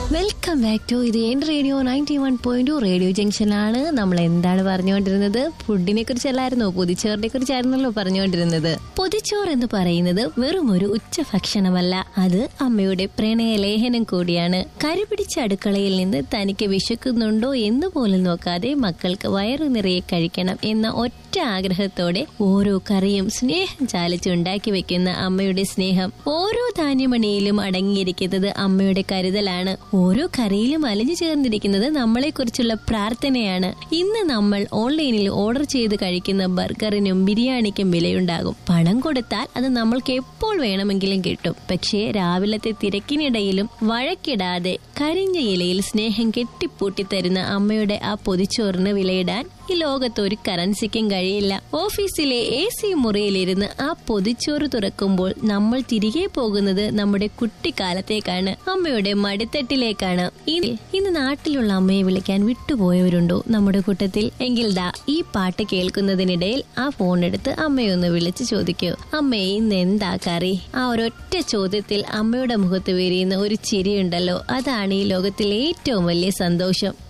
welcome back to ഇത് എൻ radio ninety one point radio ജംഗ്ഷനാണ് നമ്മൾ എന്താണ് പറഞ്ഞുകൊണ്ടിരുന്നത് ഫുഡിനെ കുറിച്ചല്ലായിരുന്നോ പൊതിച്ചോറിനെ കുറിച്ചായിരുന്നല്ലോ പറഞ്ഞുകൊണ്ടിരുന്നത് പൊതിച്ചോർ എന്ന് പറയുന്നത് വെറും ഒരു ഉച്ചഭക്ഷണമല്ല അത് അമ്മയുടെ പ്രണയലേഖനം കൂടിയാണ് കരുപിടിച്ച അടുക്കളയിൽ നിന്ന് തനിക്ക് വിശക്കുന്നുണ്ടോ എന്ന് പോലും നോക്കാതെ മക്കൾക്ക് വയറു നിറയെ കഴിക്കണം എന്ന ഒറ്റ ആഗ്രഹത്തോടെ ഓരോ കറിയും സ്നേഹം ചാലിച്ചുണ്ടാക്കി വെക്കുന്ന അമ്മയുടെ സ്നേഹം ഓരോ ധാന്യമണിയിലും അടങ്ങിയിരിക്കുന്നത് അമ്മയുടെ കരുതലാണ് ഓരോ കറിയിലും അലിഞ്ഞു ചേർന്നിരിക്കുന്നത് നമ്മളെക്കുറിച്ചുള്ള പ്രാർത്ഥനയാണ് ഇന്ന് നമ്മൾ ഓൺലൈനിൽ ഓർഡർ ചെയ്ത് കഴിക്കുന്ന ബർഗറിനും ബിരിയാണിക്കും വിലയുണ്ടാകും പണം കൊടുത്താൽ അത് നമ്മൾക്ക് എപ്പോൾ വേണമെങ്കിലും കിട്ടും പക്ഷേ രാവിലത്തെ തിരക്കിനിടയിലും വഴക്കിടാതെ കരിഞ്ഞ ഇലയിൽ സ്നേഹം കെട്ടിപ്പൂട്ടി തരുന്ന അമ്മയുടെ ആ പൊതിച്ചോറിന് വിലയിടാൻ ഈ ലോകത്ത് ഒരു കറൻസിക്കും കഴിയില്ല ഓഫീസിലെ എ സി മുറിയിലിരുന്ന് ആ പൊതിച്ചോറ് തുറക്കുമ്പോൾ നമ്മൾ തിരികെ പോകുന്നത് നമ്മുടെ കുട്ടിക്കാലത്തേക്കാണ് അമ്മയുടെ മടിത്തട്ടിലേക്കാണ് ഇനി ഇന്ന് നാട്ടിലുള്ള അമ്മയെ വിളിക്കാൻ വിട്ടുപോയവരുണ്ടോ നമ്മുടെ കൂട്ടത്തിൽ എങ്കിൽ ദാ ഈ പാട്ട് കേൾക്കുന്നതിനിടയിൽ ആ ഫോൺ എടുത്ത് അമ്മയൊന്ന് വിളിച്ചു ചോദിക്കൂ അമ്മേ ഇന്ന് എന്താ കറി ആ ഒരൊറ്റ ചോദ്യത്തിൽ അമ്മയുടെ മുഖത്ത് വിരിയുന്ന ഒരു ചിരിയുണ്ടല്ലോ അതാണ് ഈ ലോകത്തിലെ ഏറ്റവും വലിയ സന്തോഷം